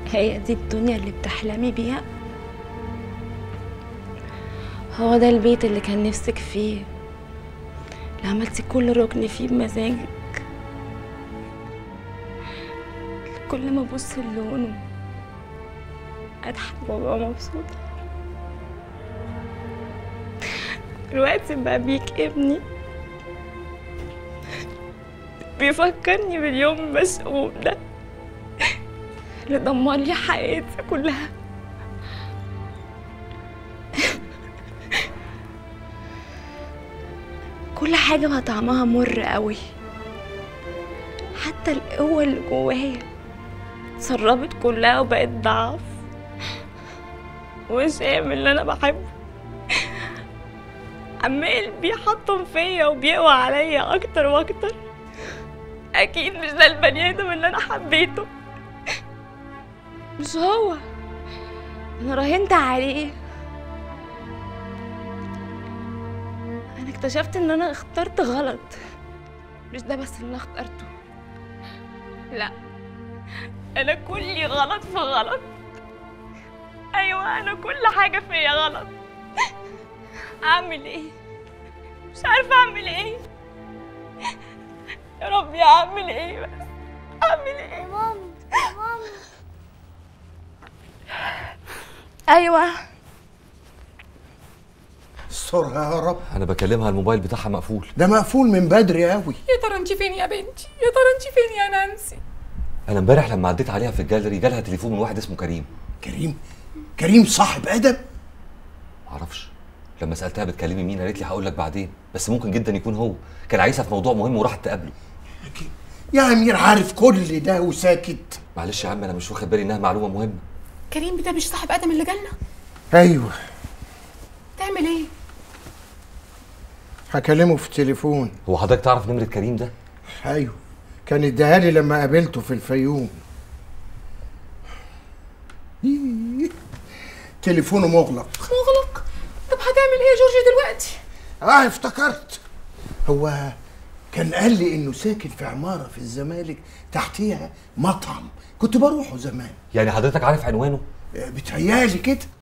هي دي الدنيا اللي بتحلمي بيها هو ده البيت اللي كان نفسك فيه اللي عملتي كل ركن فيه بمزاجك كل ما ابص للونه اضحك وابقى مبسوطه دلوقتي بقى بيك ابني بيفكرني باليوم المسؤول ده اللي دمر لي حياتي كلها كل حاجة بقى طعمها مر قوي حتى القوة اللي جوايا اتسربت كلها وبقت ضعف وشام اللي انا بحبه عمال بيحطم فيا وبيقوى عليا اكتر واكتر اكيد مش ده البني ادم اللي انا حبيته مش هو انا راهنت عليه انا اكتشفت ان انا اخترت غلط مش ده بس اللي انا اخترته لا انا كلي غلط في غلط ايوه انا كل حاجه فيا غلط اعمل ايه مش عارفه اعمل ايه يا ربي اعمل ايه بس اعمل ايه مامي مامي ايوه استرها يا رب انا بكلمها الموبايل بتاعها مقفول ده مقفول من بدري قوي يا ترى انت فين يا بنتي يا ترى انت فين يا نانسي انا امبارح لما عديت عليها في الجاليري جالها تليفون من واحد اسمه كريم كريم كريم صاحب ادب معرفش لما سالتها بتكلمي مين قالت لي هقول لك بعدين بس ممكن جدا يكون هو كان عايزها في موضوع مهم وراحت تقابله يا امير عارف كل ده وساكت معلش يا عم انا مش واخد بالي انها معلومه مهمه كريم ده مش صاحب ادم اللي جالنا ايوه تعمل ايه هكلمه في التليفون هو حضرتك تعرف نمره كريم ده ايوه كان اداها لي لما قابلته في الفيوم تليفونه مغلق مغلق طب هتعمل ايه يا جورجي دلوقتي اه افتكرت هو كان قال لي انه ساكن في عماره في الزمالك تحتيها مطعم كنت بروحه زمان يعني حضرتك عارف عنوانه آه، بتهيالي كده